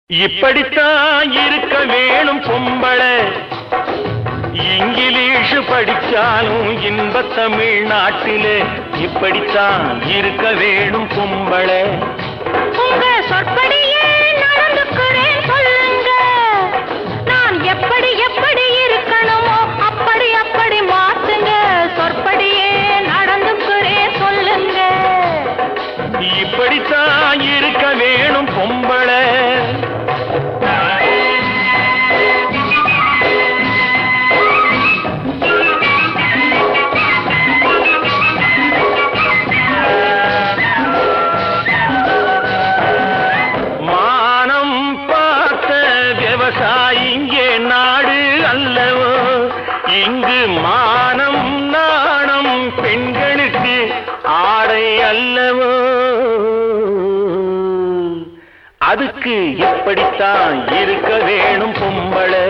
இப்படித்தான் இருக்க வேணும் பொம்பளை இங்கிலீஷ் படிச்சாலும் இன்ப தமிழ்நாட்டிலே இப்படித்தான் இருக்க வேணும் பொம்பளை உங்க சொற்படியே நடந்துக்கிறேன் சொல்லுங்க நான் எப்படி எப்படி இருக்கணுமோ அப்படி அப்படி மாத்துங்க சொற்படியே நடந்துக்கிறேன் சொல்லுங்க இப்படித்தான் இருக்க வேணும் பொம்பளை மானம் பார்த்த விவசாயி இங்கே நாடு அல்லவோ இங்கு மானம் நாணம் பெண்களுக்கு ஆடை அல்லவோ அதுக்கு எப்படித்தான் இருக்க வேணும் பொம்பளை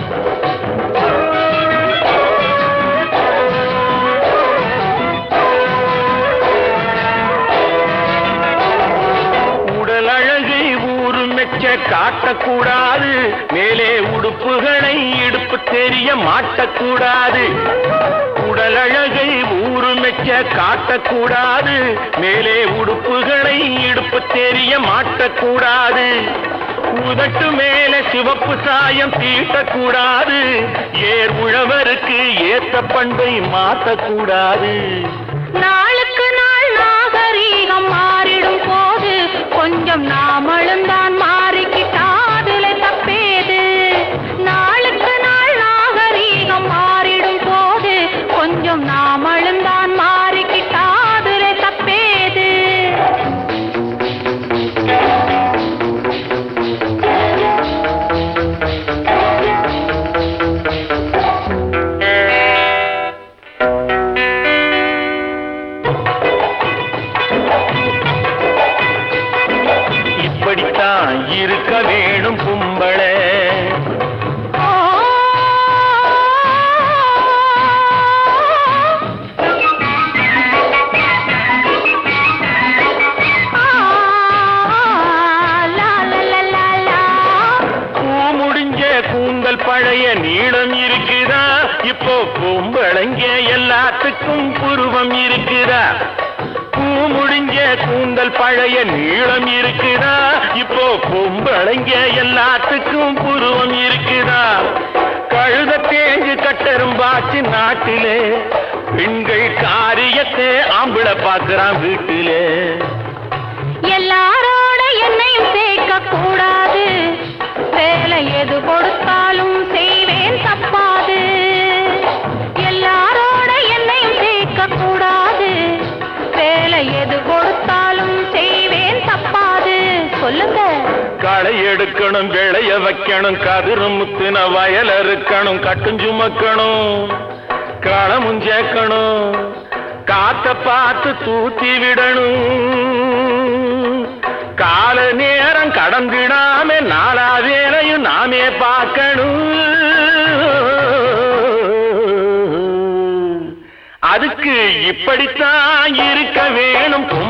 உடல் அழகை ஊரு மெச்ச காட்டக்கூடாது மேலே உடுப்புகளை இடுப்பு தெரிய மாட்டக்கூடாது உடல் அழகை ஊரு மெச்ச காட்டக்கூடாது மேலே உடுப்புகளை இடுப்பு தெரிய மாட்டக்கூடாது உதட்டு மேல சிவப்பு சாயம் தீட்டக்கூடாது ஏர் உழவருக்கு ஏத்த பண்பை மாற்றக்கூடாது நாளுக்கு நாள் நாகரீகம் மாறிடும் போது கொஞ்சம் நாமளும் தான் மாறிக்கிட்டாதுல தப்பேது நாளுக்கு நாள் நாகரீகம் மாறிடும் போது கொஞ்சம் நாமளும் தான் மாறிக்கிட்டாதுல தப்பேது இப்படித்தான் இருக்க வேணும் கும்பளை ஆ லா லா லா லா லா பூ முடிஞ்ச கூந்தல் பழைய நீளம் இருக்குதா இப்போ பொம்பளைங்க எல்லாத்துக்கும் புருவம் இருக்குதா பூ முடிஞ்ச கூந்தல் பழைய நீளம் இருக்குதா இப்போ பொம்பளைங்க எல்லாத்துக்கும் புருவம் இருக்குதா கழுத தேஞ்சு கட்டரும்பாச்சு நாட்டிலே பெண்கள் காரியத்தை ஆம்பளை பார்க்கறான் வீட்டிலே எல்லாரோட என்னையும் சேர்க்க கூடாது வேலை எது கொடுத்தாலும் செய்வேன் தப்பாது எல்லாரோட என்னையும் சேர்க்க கூடாது வேலை எது கொடுத்தாலும் செய்வேன் தப்பாது சொல்லுங்க களை எடுக்கணும் விளைய வைக்கணும் கதிரு முத்தின வயல் அறுக்கணும் கட்டும் சுமக்கணும் களமும் சேர்க்கணும் காத்த பார்த்து தூத்தி விடணும் கால நேரம் கடந்திடாம நாலா வேலையும் நாமே பார்க்கணும் அதுக்கு இப்படித்தான் இருக்க வேணும்